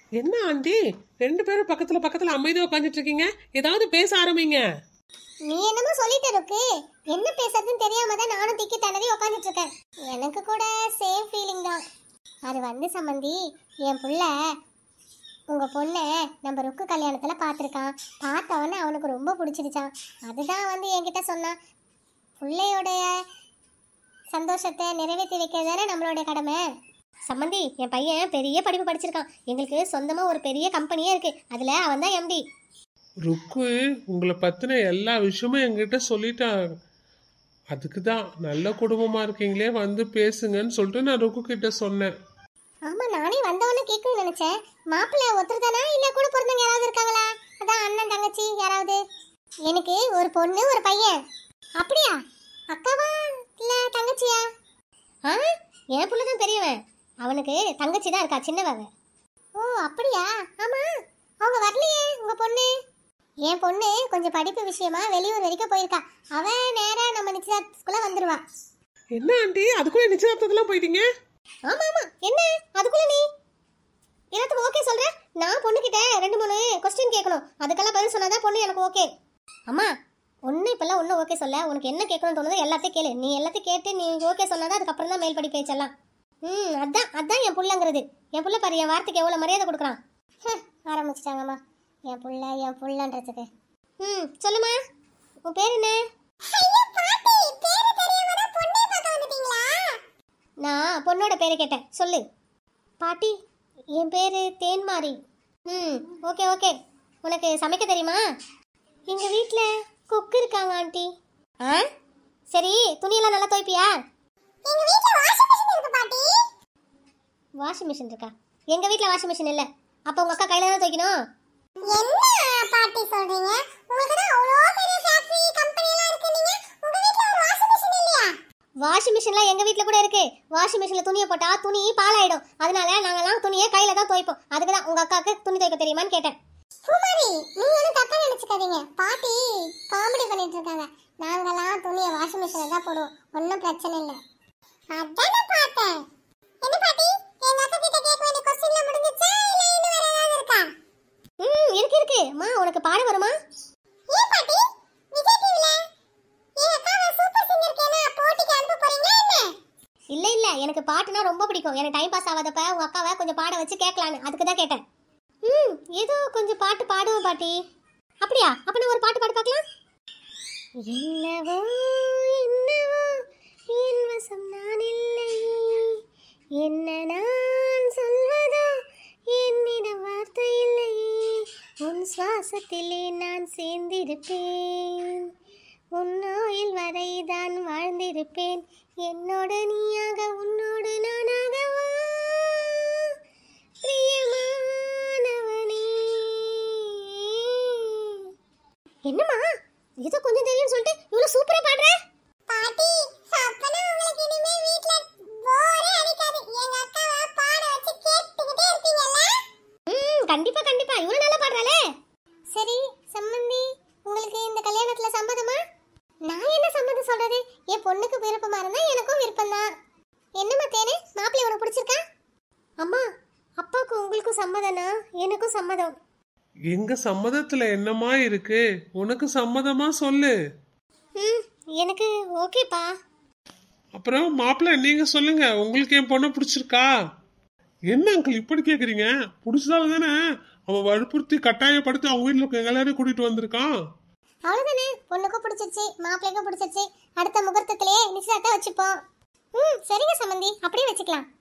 என்ன ஆண்டி ரெண்டு பேரும் பக்கத்துல பக்கத்துல அமைதியா உட்காந்துட்டு இருக்கீங்க ஏதாவது பேச ஆரம்பிங்க நீ என்னமோ சொல்லிட்டு இருக்கு என்ன பேசுறதுன்னு தெரியாம தான் நானும் திக்கி தடவி உட்காந்துட்டு இருக்கேன் எனக்கு கூட சேம் ஃபீலிங் தான் அது வந்து சம்மந்தி என் புள்ள உங்க பொண்ணை நம்ம ருக்கு கல்யாணத்துல பார்த்துருக்கான் பார்த்தவொடனே அவனுக்கு ரொம்ப பிடிச்சிருச்சான் அதுதான் வந்து என்கிட்ட சொன்னான் பிள்ளையோடைய சந்தோஷத்தை நிறைவேற்றி வைக்கிறது தானே நம்மளுடைய கடமை சம்மந்தி என் பையன் பெரிய படிப்பு படிச்சிருக்கான் எங்களுக்கு சொந்தமா ஒரு பெரிய கம்பெனியே இருக்கு அதுல அவன் தான் எம்டி ருக்கு உங்களை பத்தின எல்லா விஷயமும் என்கிட்ட சொல்லிட்டாங்க அதுக்கு தான் நல்ல குடும்பமா இருக்கீங்களே வந்து பேசுங்கன்னு சொல்லிட்டு நான் ருக்கு கிட்ட சொன்னேன் ஆமா நானே வந்தவொடனே கேட்கணும்னு நினைச்சேன் மாப்பிள்ளை ஒருத்தர் தானா இல்ல கூட பிறந்தவங்க யாராவது இருக்காங்களா அதான் அண்ணன் தங்கச்சி யாராவது எனக்கு ஒரு பொண்ணு ஒரு பையன் அப்படியா அக்காவா இல்ல தங்கச்சியா ஆ என் புள்ள தான் பெரியவன் அவனுக்கு தங்கச்சி தான் இருக்கா சின்னவ அவ. ஓ அப்படியா ஆமா அவங்க வரலையே உங்க பொண்ணு என் பொண்ணு கொஞ்சம் படிப்பு விஷயமா வெளியூர் வரைக்கும் போயிருக்கா அவ நேரா நம்ம நிச்சயதார்த்தத்துக்குள்ள வந்துருவா என்ன ஆண்டி அதுக்குள்ள நிச்சயதார்த்தத்துலாம் போயிட்டீங்க ஆமா ஆமா என்ன அதுக்குள்ள நீ எல்லாத்துக்கும் ஓகே சொல்ற நான் பொண்ணுகிட்ட ரெண்டு மூணு கொஸ்டின் கேட்கணும் அதுக்கெல்லாம் பதில் சொன்னாதான் பொண்ணு எனக்கு ஓகே அம்மா ஒன்றும் இப்பெல்லாம் ஒன்றும் ஓகே சொல்ல உனக்கு என்ன கேட்கணும்னு தோணுதோ எல்லாத்தையும் கேளு நீ எல்லாத்தையும் கேட்டு நீ ஓகே சொன்னாதான் அதுக்கப்புறம் தான் மேல் படி பேச்செல்லாம் ம் அதான் அதான் என் புள்ளங்கிறது என் புள்ள பாரு என் வார்த்தைக்கு எவ்வளோ மரியாதை கொடுக்குறான் ஹம், ஆரம்பிச்சிட்டாங்கம்மா என் புள்ள என் புள்ளன்றதுக்கு ம் சொல்லுமா உன் பேர் என்ன நான் பொண்ணோட பேரை கேட்டேன் சொல்லு பாட்டி என் பேர் தேன்மாரி ம் ஓகே ஓகே உனக்கு சமைக்க தெரியுமா எங்கள் வீட்டில் குக் இருக்காங்க ஆண்டி ஆ சரி துணியெல்லாம் நல்லா துவைப்பியா எங்கள் வீட்டில் வாஷிங் மிஷின் இருக்கு பாட்டி வாஷிங் மிஷின் இருக்கா எங்கள் வீட்டில் வாஷிங் மிஷின் இல்லை அப்போ உங்கள் அக்கா கையில் தான் துவைக்கணும் என்ன பாட்டி சொல்றீங்க உங்களுக்கு தான் அவ்வளோ பெரிய ஃபேக்டரி கம்பெனி எல்லாம் இருக்கு நீங்க உங்க வீட்ல ஒரு வாஷிங் மிஷின் இல்லையா வாஷிங் மிஷின்லாம் எங்க வீட்ல கூட இருக்கு வாஷிங் மிஷின்ல துணியை போட்டா துணி பாலாயிடும் அதனால நாங்கெல்லாம் துணியை கையில தான் துவைப்போம் அதுக்கு தான் உங்க அக்காவுக்கு துணி துவைக்க தெரியுமான்னு கேட்டேன் பூமாரி நீங்க ஒன்றும் தப்பா நினைச்சுக்காதீங்க பாட்டி காமெடி பண்ணிட்டு இருக்காங்க நாங்கெல்லாம் துணியை வாஷிங் மிஷின்ல தான் போடுவோம் ஒன்றும் பிரச்சனை இல்லை அதானே பார்த்தேன் என்ன பாட்டி எங்க அக்கா கிட்ட கேட்க வேண்டிய கொஸ்டின்ல முடிஞ்சிச்சா இல்ல இன்னும் வேற ஏதாவது இருக்கா ம் இருக்கு இருக்கு அம்மா உனக்கு பாட வருமா ஏன் பாட்டி விஜய் டிவில என் அக்காவை சூப்பர் சிங்கர் கேனா போட்டிக்கு அனுப்ப போறீங்களா என்ன இல்ல இல்ல எனக்கு பாட்டுனா ரொம்ப பிடிக்கும் எனக்கு டைம் பாஸ் ஆகாதப்ப உங்க அக்காவை கொஞ்சம் பாட வச்சு கேட்கலான்னு அதுக்கு தான் கேட்டேன் ம் ஏதோ கொஞ்சம் பாட்டு பாடுவேன் பாட்டி அப்படியா அப்ப நான் ஒரு பாட்டு பாடி பார்க்கலாம் என்னவோ என்னவோ என் வசம் நான் இல்லை என்ன நான் சொல்வதோ என்னிடம் வார்த்தை இல்லை உன் சுவாசத்திலே நான் சேர்ந்திருப்பேன் உன் நோயில் வரைதான் வாழ்ந்திருப்பேன் என்னோடு நீயாக உன்னோடு நானாகவா பிரியமானவனே என்னம்மா ஏதோ கொஞ்சம் தெரியும்னு சொல்லிட்டு இவ்வளவு சூப்பரா பாடுற பாட்டி அப்பனா உங்களுக்கு இனிமே வீட்ல போரே அடிக்காது எங்க அக்காவை பாட வச்சு கேட்டுக்கிட்டே இருப்பீங்கல்ல ம் கண்டிப்பா கண்டிப்பா இவ்வளவு நல்லா பாடுறாளே சரி சம்மந்தி உங்களுக்கு இந்த கல்யாணத்துல சம்மதமா நான் என்ன சம்மதம் சொல்றது என் பொண்ணுக்கு விருப்பமா இருந்தா எனக்கும் விருப்பம் தான் என்னம்மா தேனே மாப்பிள்ளை உனக்கு பிடிச்சிருக்கா அம்மா அப்பாவுக்கு உங்களுக்கும் சம்மதனா எனக்கும் சம்மதம் எங்க சம்மதத்துல என்னமா இருக்கு உனக்கு சம்மதமா சொல்லு ம் எனக்கு ஓகேப்பா அப்புறம் மாப்பிள்ள நீங்க சொல்லுங்க உங்களுக்கு என் பொண்ணை பிடிச்சிருக்கா என்ன அங்கிள் இப்படி கேக்குறீங்க பிடிச்சதால தானே அவன் வற்புறுத்தி கட்டாயப்படுத்தி அவங்க வீட்டுல இருக்க எல்லாரையும் கூட்டிட்டு வந்திருக்கான் அவ்வளவுதானே பொண்ணுக்கும் பிடிச்சிருச்சு மாப்பிள்ளைக்கும் பிடிச்சிருச்சு அடுத்த முகூர்த்தத்திலே நிச்சயத்தை வச்சுப்போம் ம் சரிங்க சம்மந்தி அப்படியே வச்சுக்கலாம்